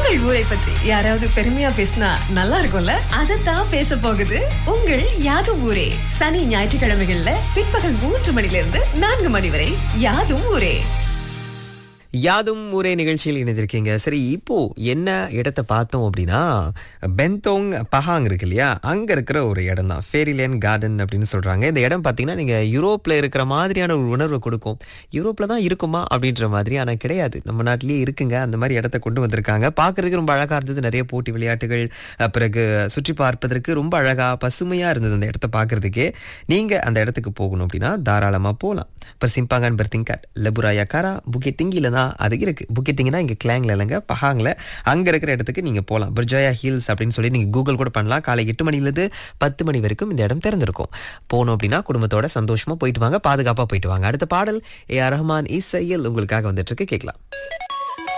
உங்கள் ஊரை பற்றி யாராவது பெருமையா பேசினா நல்லா இருக்கும்ல அதைத்தான் பேச போகுது உங்கள் யாதும் ஊரே சனி ஞாயிற்றுக்கிழமைகள்ல பிற்பகல் மூன்று மணிலிருந்து நான்கு மணி வரை யாதும் ஊரே யாதும் ஊரே நிகழ்ச்சியில் இணைஞ்சிருக்கீங்க சரி இப்போ என்ன இடத்தை பார்த்தோம் அப்படின்னா பென்தோங் பஹாங் இருக்கு இல்லையா அங்க இருக்கிற ஒரு இடம் தான் ஃபேரிலேன் கார்டன் அப்படின்னு சொல்றாங்க இந்த இடம் பார்த்தீங்கன்னா நீங்க யூரோப்ல இருக்கிற மாதிரியான ஒரு உணர்வை கொடுக்கும் யூரோப்ல தான் இருக்குமா அப்படின்ற மாதிரி ஆனா கிடையாது நம்ம நாட்டிலேயே இருக்குங்க அந்த மாதிரி இடத்த கொண்டு வந்திருக்காங்க பார்க்கறதுக்கு ரொம்ப அழகா இருந்தது நிறைய போட்டி விளையாட்டுகள் அஹ், பிறகு சுற்றி பார்ப்பதற்கு ரொம்ப அழகா பசுமையா இருந்தது அந்த இடத்த பார்க்கறதுக்கே நீங்க அந்த இடத்துக்கு போகணும் அப்படின்னா தாராளமா போகலாம் இப்போ சிம்பாங்கான் பெர்திங்காட் லெபுராயா காரா புக்கே திங்கில தான் அது இருக்கு புக்கே திங்கினா இங்க கிளாங்ல இல்லைங்க பஹாங்ல அங்க இருக்கிற இடத்துக்கு நீங்க போகலாம் பிர்ஜாயா ஹில்ஸ் அப்படின்னு சொல்லி நீங்க கூகுள் கூட பண்ணலாம் காலை எட்டு மணிலேருந்து பத்து மணி வரைக்கும் இந்த இடம் திறந்திருக்கும் போனோம் அப்படின்னா குடும்பத்தோட சந்தோஷமா போயிட்டு வாங்க பாதுகாப்பா போயிட்டு வாங்க அடுத்த பாடல் ஏ ஆர் ரஹ்மான் இசையில் உங்களுக்காக வந்துட்டு இருக்கு கேட்கலாம்